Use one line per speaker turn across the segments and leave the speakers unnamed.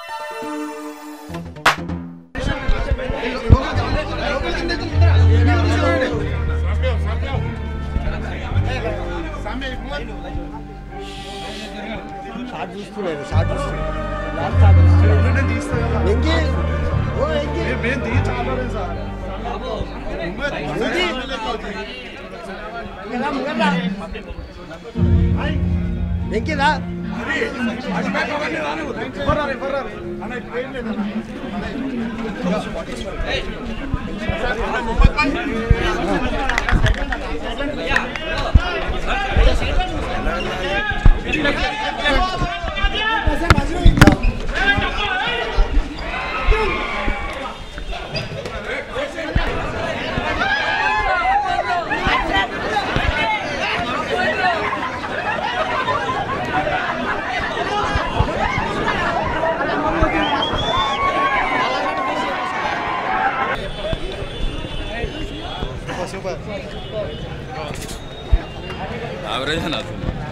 Short చూస్తున్నాడు short చూస్తున్నాడు last short చూస్తున్నాడు వెంకీ ఓ వెంకీ వెంకీ ముంగరా ముంగరా వెంకీ రా
యావరేజ్ అన్న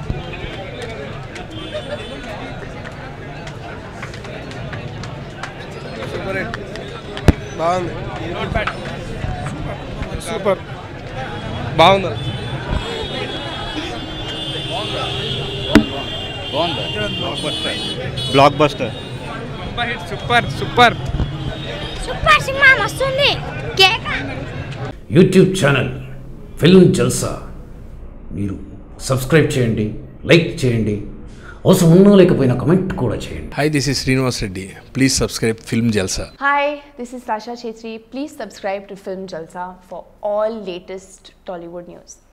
బాగుంది సూపర్ బాగుంది
బాగుందా
blockbuster
super super
super cinema మస్తుంది కేక
యూట్యూబ్ ఛానల్ ఫిల్మ్ జల్సా మీరు సబ్స్క్రైబ్ చేయండి లైక్ చేయండి అవసరం ఉన్నా లేకపోయినా కమెంట్ కూడా చేయండి
hi this is Srinivas Reddy please subscribe film Jalsa
Hi, this is Sasha Chetri. Please subscribe to Film Jalsa for all latest Tollywood news.